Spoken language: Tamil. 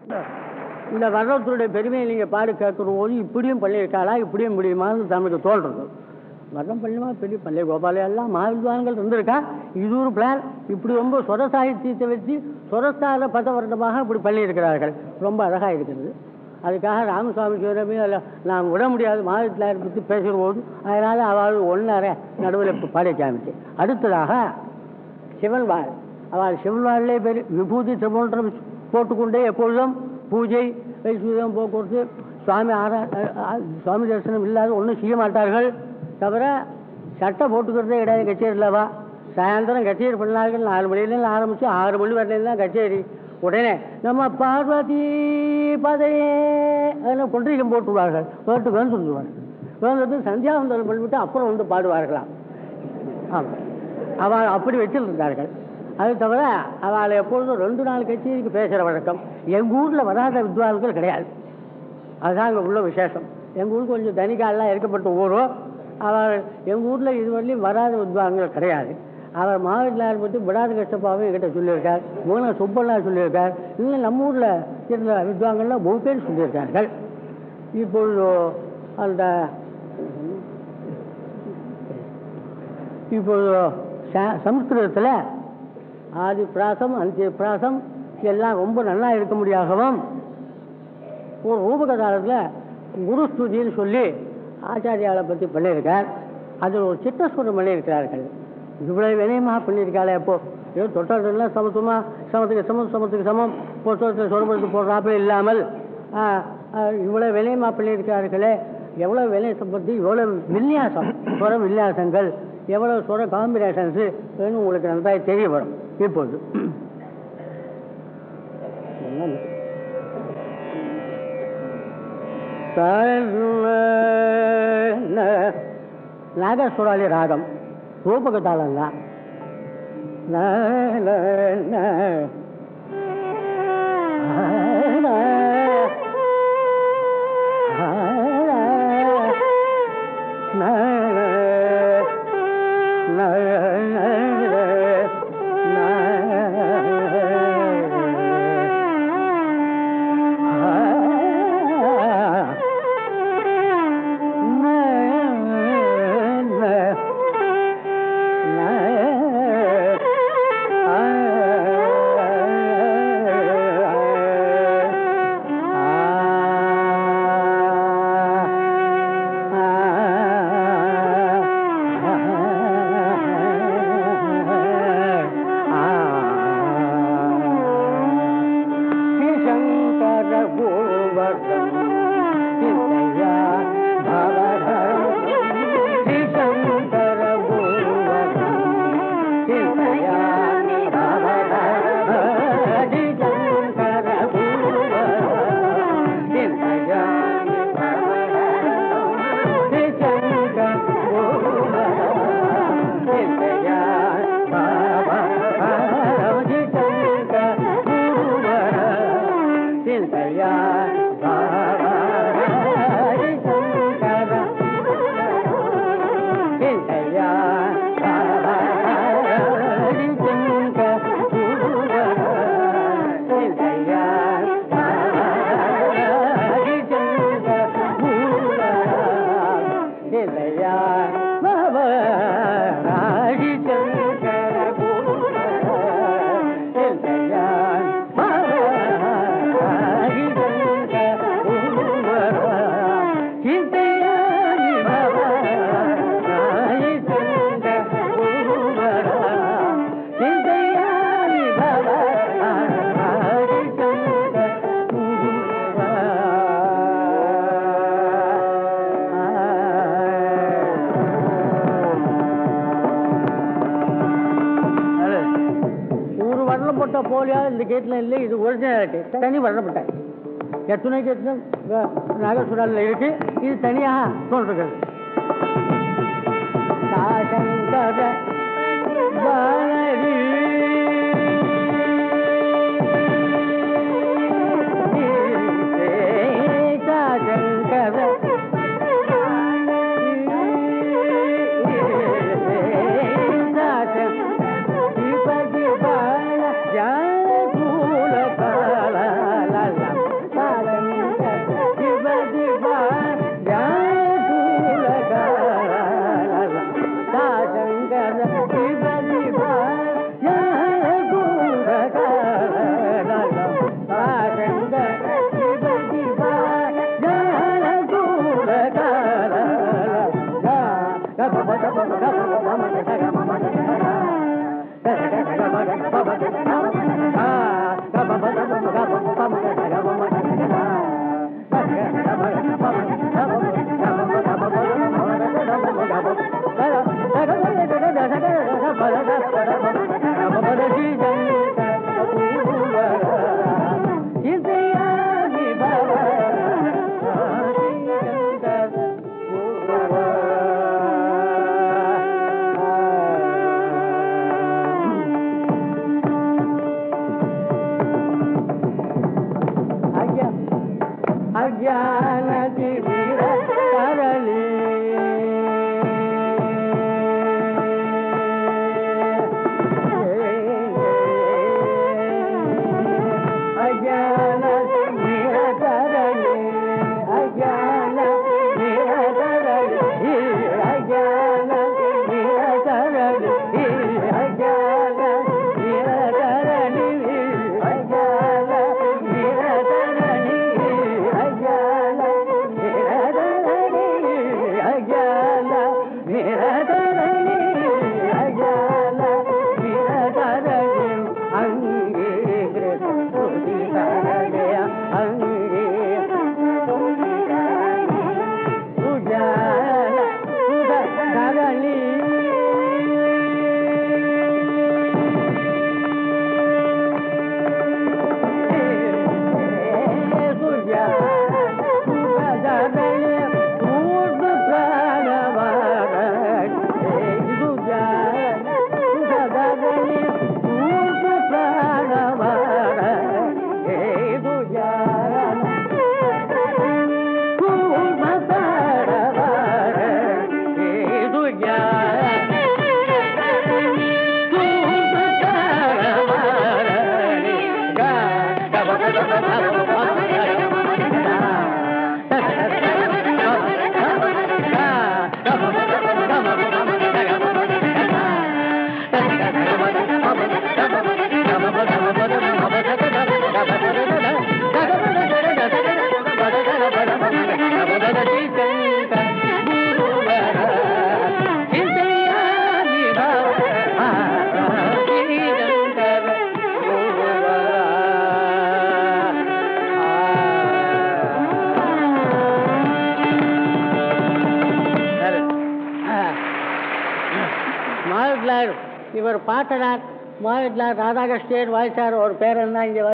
இந்த வர்ணத்துடைய பெருமையை நீங்கள் பாடு கேட்குற போது இப்படியும் பண்ணியிருக்காளா இப்படியும் முடியுமான்னு தமக்கு தோன்றது வர்ணம் பண்ணியுமா பெரிய பள்ளி கோபால எல்லாம் மகாவித்வான்கள் இருந்திருக்கா இது ஒரு பிளான் இப்படி ரொம்ப சொர சாகித்யத்தை வச்சு சொரஸ்தார பத வருடமாக இப்படி பண்ணியிருக்கிறார்கள் ரொம்ப அழகாக இருக்கிறது அதுக்காக ராமசுவாமி சிவரமே அதில் நான் விட முடியாது மகாவித்யாரை பற்றி பேசுகிற போது அதனால் அவள் ஒன்றரை நடுவில் இப்போ பாடி காமிச்சு அடுத்ததாக சிவன்வாள் அவள் சிவன்வாளிலே பெரு விபூதி திருமணம் போட்டுக்கொண்டே எப்பொழுதும் பூஜை வைஸ்வதம் போக்குவரத்து சுவாமி ஆரா அ- அ- சுவாமி தரிசனம் இல்லாத ஒன்றும் செய்ய மாட்டார்கள் தவிர சட்டை போட்டுக்கிறதே கிடையாது கச்சேரியிலவா சாயந்தரம் கச்சேரி பண்ணார்கள் நாலு மணிலேருந்து ஆரம்பித்து ஆறு மணி வரலேருந்து தான் கச்சேரி உடனே நம்ம பார்வதி பதையே அதெல்லாம் கொன்றிகம் போட்டுவார்கள் போட்டு வந்துருவார்கள் வந்துட்டு சந்தியாவந்தனம் பண்ணிவிட்டு அப்புறம் வந்து பாடுவார்களாம் ஆமாம் அவள் அப்படி வச்சிருந்தார்கள் அது தவிர அவளை எப்பொழுதும் ரெண்டு நாள் கச்சேரிக்கு பேசுகிற வழக்கம் எங்கள் ஊரில் வராத வித்வான்கள் கிடையாது அதுதான் அங்கே உள்ள விசேஷம் எங்கள் ஊர் கொஞ்சம் தனிக்காலெலாம் இருக்கப்பட்ட ஊரும் அவள் எங்கள் ஊரில் இதுவரையிலும் வராத வித்வான்கள் கிடையாது அவர் மாவட்டத்தில் பற்றி விடாத கஷ்டப்பாவும் என்கிட்ட சொல்லியிருக்கார் மூணா சுப்பண்ணா சொல்லியிருக்கார் இல்லை நம்ம ஊரில் இருந்த வித்வான்கள்லாம் மூணு பேர் சொல்லியிருக்கார்கள் இப்பொழுது அந்த இப்போது ச- சமஸ்கிருதத்தில் ஆதி பிராசம் அந்திய பிராசம் எல்லாம் ரொம்ப நல்லா இருக்க முடியாகவும் ஒரு ரூபகதாரத்தில் குரு ஸ்துதின்னு சொல்லி ஆச்சாரியாவை பற்றி பண்ணியிருக்கார் அதில் ஒரு சித்தஸ்வரம் பண்ணியிருக்கிறார்கள் இவ்வளவு வினயமாக பண்ணியிருக்காளே அப்போ ஏதோ தொட்டதெல்லாம் சமத்துவமாக சமத்துக்கு சமம் சமத்துக்கு சமம் புத்தகத்தில் சொரப்படுத்து போடுறாப்புல இல்லாமல் ஆ, ஆ, இவ்வளவு வினயமாக பண்ணியிருக்கிறார்களே எவ்வளோ வினயம் பற்றி எவ்வளோ விநியாசம் சுர விநியாசங்கள் எவ்வளோ சுர காம்பினேஷன்ஸு உங்களுக்கு நன்றாக தெரிய வரும் இப்போது என்ன நாகஸ்வராலி ராகம் ரூபக தாளம் தான் ஸ்ரீசங்கர பூவர்தம் சிந்தையா பவதரம் ஸ்ரீசங்கர பூவர்தம் சிந்தையா பவதரம் ஸ்ரீசங்கர பூவர்தம் சிந்தையா பவதரம் ஸ்ரீசங்கர பூவர்தம் சிந்தையா பவதரம் ஸ்ரீசங்கர பூவர்தம் சிந்தையா பாவாரி சங்கர சிந்தையா பாவாரி சங்கர சிந்தையா பாவாரி சங்கர சிந்தையா பாவாரி சங்கர சிந்தையா ஒரு வர்ணப்பட்ட போலியா இந்த கேட்டில் இல்லை இது ஒரிஜினாலிட்டி தனி வர்ணப்பட்ட எத்தனை கேட்டிலும் நாகசுராலில் இருக்கு இது தனியாக தோன்றுகிறது சாசங்கர பாலரி. சாசங்கர சாசங்கர அஜான நிரதரணி அஜான நிரதரணி அஜான நிரதரணி அஜான நிரதரணி அஜான நிரதரணி அஜான நிரதரணி அஜான நிரதரணி அஜான நிரதரணி அங்கீகிருத சுதிதரணி அங்கீகிருத சுஜான சுதரணி மாவட்லார் இவர் பாட்டனார் மாவட்லார் ராதாகிருஷ்ணன் வாய்ச்சார் ஒரு பேரன் தான் இங்கே